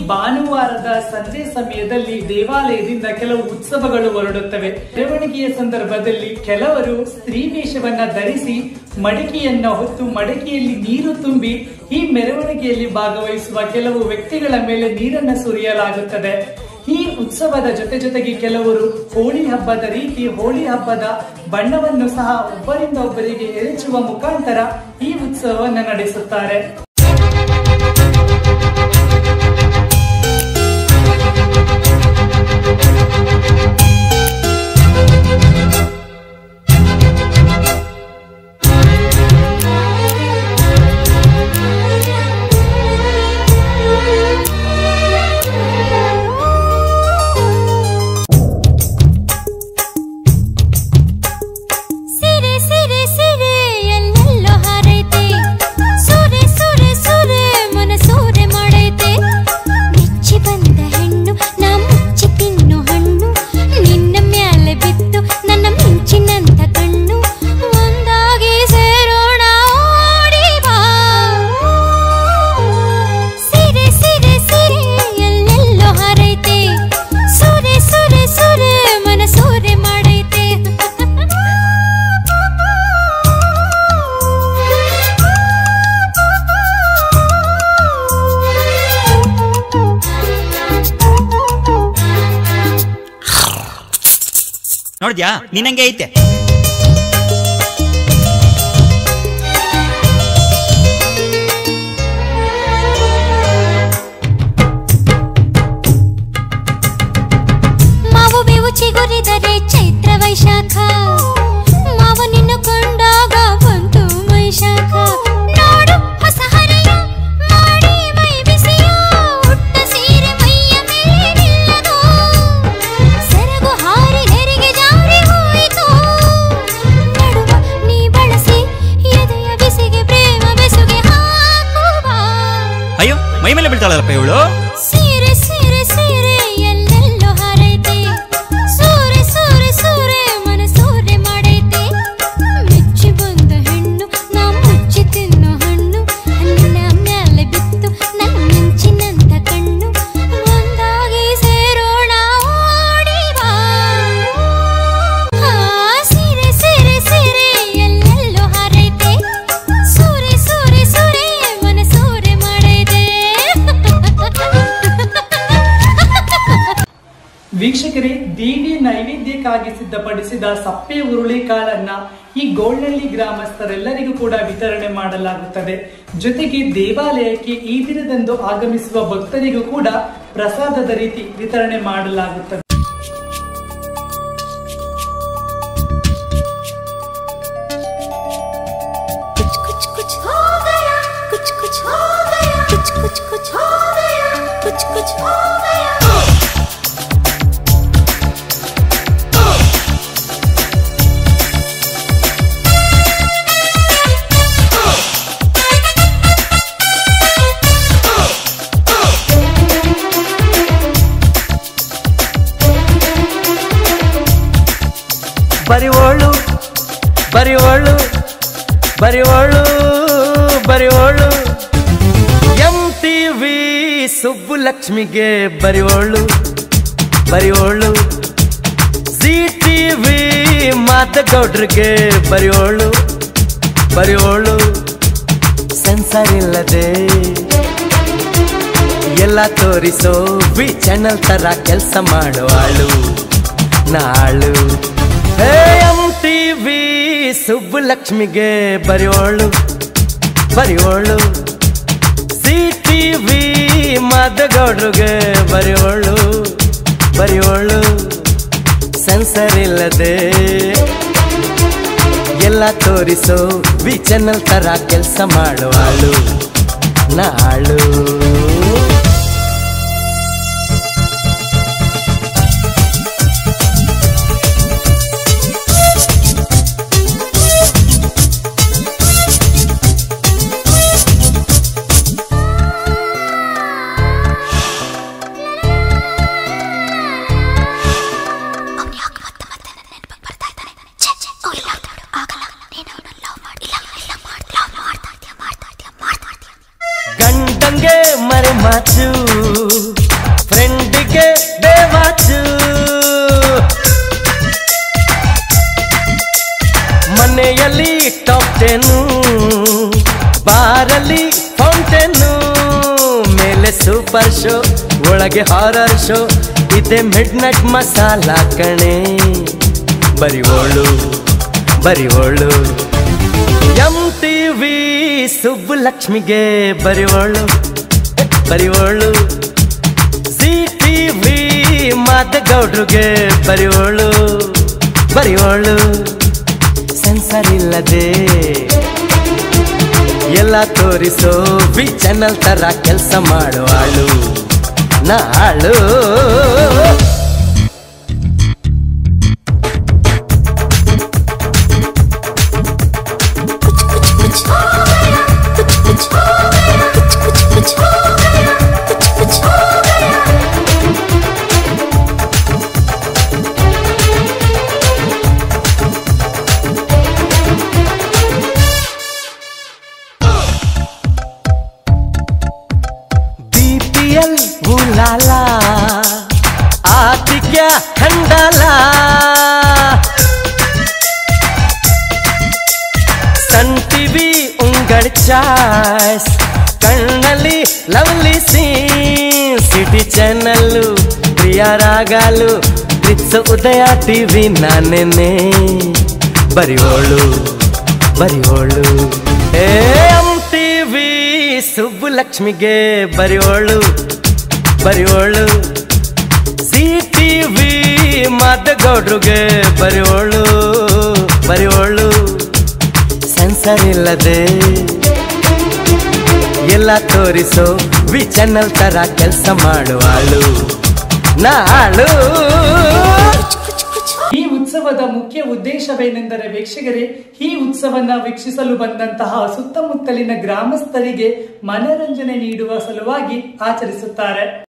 ಭಾನುವಾರದ ಸಂಜೆ ಸಮಯದಲ್ಲಿ ದೇವಾಲಯದಿಂದ ಕೆಲವು ಉತ್ಸವಗಳು ಹೊರಡುತ್ತವೆ ಮೆರವಣಿಗೆಯ ಸಂದರ್ಭದಲ್ಲಿ ಕೆಲವರು ಸ್ತ್ರೀ ವೇಷವನ್ನ ಧರಿಸಿ ಮಡಿಕೆಯನ್ನ ಹೊತ್ತು ಮಡಿಕೆಯಲ್ಲಿ ನೀರು ತುಂಬಿ ಈ ಮೆರವಣಿಗೆಯಲ್ಲಿ ಭಾಗವಹಿಸುವ ಕೆಲವು ವ್ಯಕ್ತಿಗಳ ಮೇಲೆ ನೀರನ್ನ ಸುರಿಯಲಾಗುತ್ತದೆ ಈ ಉತ್ಸವದ ಜೊತೆ ಜೊತೆಗೆ ಕೆಲವರು ಹೋಳಿ ಹಬ್ಬದ ರೀತಿ ಹೋಳಿ ಹಬ್ಬದ ಬಣ್ಣವನ್ನು ಸಹ ಒಬ್ಬರಿಂದ ಒಬ್ಬರಿಗೆ ಎರಚುವ ಮುಖಾಂತರ ಈ ಉತ್ಸವವನ್ನು ನಡೆಸುತ್ತಾರೆ ಸಿರೆ ಸಿರೆ ಸಿರೆ ಎಲ್ಲೆಲ್ಲೋ ಹಾರೈತೆ ಸೂರೆ ಸೂರೆ ಸೂರೆ ಮನ ಸೂರೆ ಮಾಡೈತೆ ಮೆಚ್ಚಿ ಬಂದ ಹೆಣ್ಣು ನಾ ಮುಚ್ಚಿ ತಿನ್ನು ಹಣ್ಣು ನಿನ್ನ ಮ್ಯಾಲೆ ಬಿತ್ತು ನನ್ನ ಮಿಂಚಿನಂತ ಕಣ್ಣು ಒಂದಾಗಿ ಸೇರೋಣ ಓಡಿ ಬಾ ಸಿರೆ ಸಿರೆ ಸಿರೆ ಎಲ್ಲೆಲ್ಲೋ ಹಾರೈತೆ ಸೂರೆ ಸೂರೆ ಸೂರೆ ಮನ ಸೂರೆ ಮಾಡೈತೆ ನೋಡಿದ್ಯಾ ನಿನ್ನಂಗೆ ಐತೆ ಮಾವು ಬೇವು ಚಿಗುರಿದರೆ ಚೈತ್ರ ವೈಶಾಖ ಮಾವ ನಿನ್ನ ಕೊಂಡಾಗ ಬಂತು ವೈಶಾಖ ನೋಡು ಹೊಸ ಹರೆಯ ಮಾಡಿ ಮೈ ಬಿಸಿಯ ಉಟ್ಟ ಸೀರೆ ಮೈಯ ಮೇಲೆ ನಿಲ್ಲದು ಸೆರಗು ಹಾರಿ ಹೆರಿಗೆ ಜಾರಿ ಹೋಯಿತು ನಡುವ ನೀ ಬಳಸಿ ಎದೆಯ ಬಿಸಿಗೆ ಪ್ರೇಮ ಬೆಸುಗೆ ಹಾಕುವ ಅಯ್ಯೋ ಮೈ ಮೇಲೆ ಬೀಳ್ತಾಳಲ್ಲಪ್ಪ ಇವಳು ಸೀರೆ ಸೀರೆ ಸೀರೆ ಎಲ್ಲೆಲ್ಲೋ ಹಾರೈತೆ ಸೂರೆ ಸೂರೆ ಸೂರೆ ಮನ ಸೂರೆ ಮಾಡೈತೆ ಮೆಚ್ಚಿ ಬಂದ ಹೆಣ್ಣು ನಾ ಮುಚ್ಚಿ ತಿನ್ನೋ ಹಣ್ಣು ನಿನ್ನ ಮ್ಯಾಲೆ ಬಿತ್ತು ನನ್ನ ಮಿಂಚಿನಂತ ಕಣ್ಣು ಒಂದಾಗಿ ಸೇರೋಣ ಓಡಿ ಬಾ ಆ, ಸೀರೆ ಸೀರೆ ಸೀರೆ ಎಲ್ಲೆಲ್ಲೋ ಹಾರೈತೆ ಸೂರೆ ಸೂರೆ ಸೂರೆ ಮನ ಸೂರೆ ಮಾಡೈತೆ ವೀಕ್ಷಕರೇ ದೇವಿ ನೈವೇದ್ಯಕ್ಕಾಗಿ ಸಿದ್ಧಪಡಿಸಿದ ಸಪ್ಪೆ ಹುರುಳಿಕಾಳನ್ನ ಈ ಗೋಳ್ನಳ್ಳಿ ಗ್ರಾಮಸ್ಥರೆಲ್ಲರಿಗೂ ಕೂಡ ವಿತರಣೆ ಮಾಡಲಾಗುತ್ತದೆ ಜೊತೆಗೆ ದೇವಾಲಯಕ್ಕೆ ಈ ದಿನದಂದು ಆಗಮಿಸುವ ಭಕ್ತರಿಗೂ ಕೂಡ ಪ್ರಸಾದದ ರೀತಿ ವಿತರಣೆ ಮಾಡಲಾಗುತ್ತದೆ कुछ कुछ कुछ हो गया कुछ कुछ हो गया कुछ कुछ कुछ हो गया कुछ कुछ हो गया ಬರಿವೋಳು ಬರಿವೋಳು ಬರಿವೋಳು ಬರಿವೋಳು ಎಂ ಟಿ ವಿ ಸುಬ್ಬುಲಕ್ಷ್ಮಿಗೆ ಬರಿವೋಳು ಬರಿವೋಳು ಸಿ ಟಿ ವಿ ಮಾತಗೌಡ್ರಿಗೆ ಬರಿವೋಳು ಬರಿವೋಳು ಸೆನ್ಸರ್ ಇಲ್ಲದೆ ಎಲ್ಲ ತೋರಿಸೋ ವಿ ಚಾನಲ್ ತರ ಕೆಲಸ ಮಾಡುವಾಳು ನಾಳು ಎಂ ಟಿ ವಿ ಸುಬ್ಬುಲಕ್ಷ್ಮಿಗೆ ಬರೆಯೋಳು ಬರೆಯೋಳು ಸಿ ಟಿ ವಿ ಮಾದಗೌಡ್ರಿಗೆ ಬರೆಯೋಳು ಬರೆಯೋಳು ಸೆನ್ಸರ್ ಇಲ್ಲದೆ ಎಲ್ಲ ತೋರಿಸೋ ವಿ ಚಾನಲ್ ತರ ಕೆಲಸ ಮಾಡುವಾಳು ನಾಳು ಗಂಡಂಗೆ ಮರೆ ಮಾತು ಬೇವಾಚು ಮನೆಯಲ್ಲಿ ಟಾಪ್ ಟೆನ್ನು ಬಾರಲ್ಲಿ ಫೌಂಟೇನು ಮೇಲೆ ಸೂಪರ್ ಶೋ ಒಳಗೆ ಹಾರರ್ ಶೋ ಇದೆ ಮಿಡ್ ನೈಟ್ ಮಸಾಲ ಕಣೆ ಬರಿವೋಳು ಬರಿವೋಳು ಎಂ ಟಿ ವಿ ಸುಬ್ಬುಲಕ್ಷ್ಮಿಗೆ ಬರಿವೋಳು ಬರಿವೋಳು ಸಿ ಟಿ ವಿ ಮಾದಗೌಡ್ರಿಗೆ ಬರಿವೋಳು ಬರಿವೋಳು ಸೆನ್ಸರ್ ಇಲ್ಲದೆ ಎಲ್ಲ ತೋರಿಸೋ ವಿ ಚಾನಲ್ ತರ ಕೆಲಸ ಮಾಡುವಾಳು ನಾಳು ಬಿ ಪಿ ಎಲ್ ಉಲಾಲ ಆತಿಕ್ಯ ಖಂಡಾಲ ಸನ್ ಟಿವಿ ಉಂಗಡ್ ಚಾಯ್ಸ್ ಕಣ್ಣಲ್ಲಿ ಲವ್ಲಿ ಸೀನ್ ಸಿಟಿ ಚಾನಲ್ಲು ಪ್ರಿಯ ರಾಗಾಲು ಪ್ರಿತ್ಸ ಉದಯ ಟಿವಿ ನಾನೇನೆ ಬರಿವೋಳು ಬರಿವೋಳು ಏ ಎಂ ಟಿವಿ ಸುಬ್ಬುಲಕ್ಷ್ಮಿಗೆ ಬರಿವೋಳು ಬರಿವೋಳು ಸಿ ಟಿವಿ ಮಾದಗೌಡ್ರಿಗೆ ಬರಿವೋಳು ಬರಿವೋಳು ಸೆನ್ಸರ್ ಇಲ್ಲದೆ ಎಲ್ಲ ತೋರಿಸೋ ವಿ ಚಾನಲ್ ತರ ಕೆಲಸ ಮಾಡುವಾಳು ನಾಳು ಈ ಉತ್ಸವದ ಮುಖ್ಯ ಉದ್ದೇಶವೇನೆಂದರೆ ವೀಕ್ಷಕರೇ ಈ ಉತ್ಸವನ್ನ ವೀಕ್ಷಿಸಲು ಬಂದಂತಹ ಸುತ್ತಮುತ್ತಲಿನ ಗ್ರಾಮಸ್ಥರಿಗೆ ಮನರಂಜನೆ ನೀಡುವ ಸಲುವಾಗಿ ಆಚರಿಸುತ್ತಾರೆ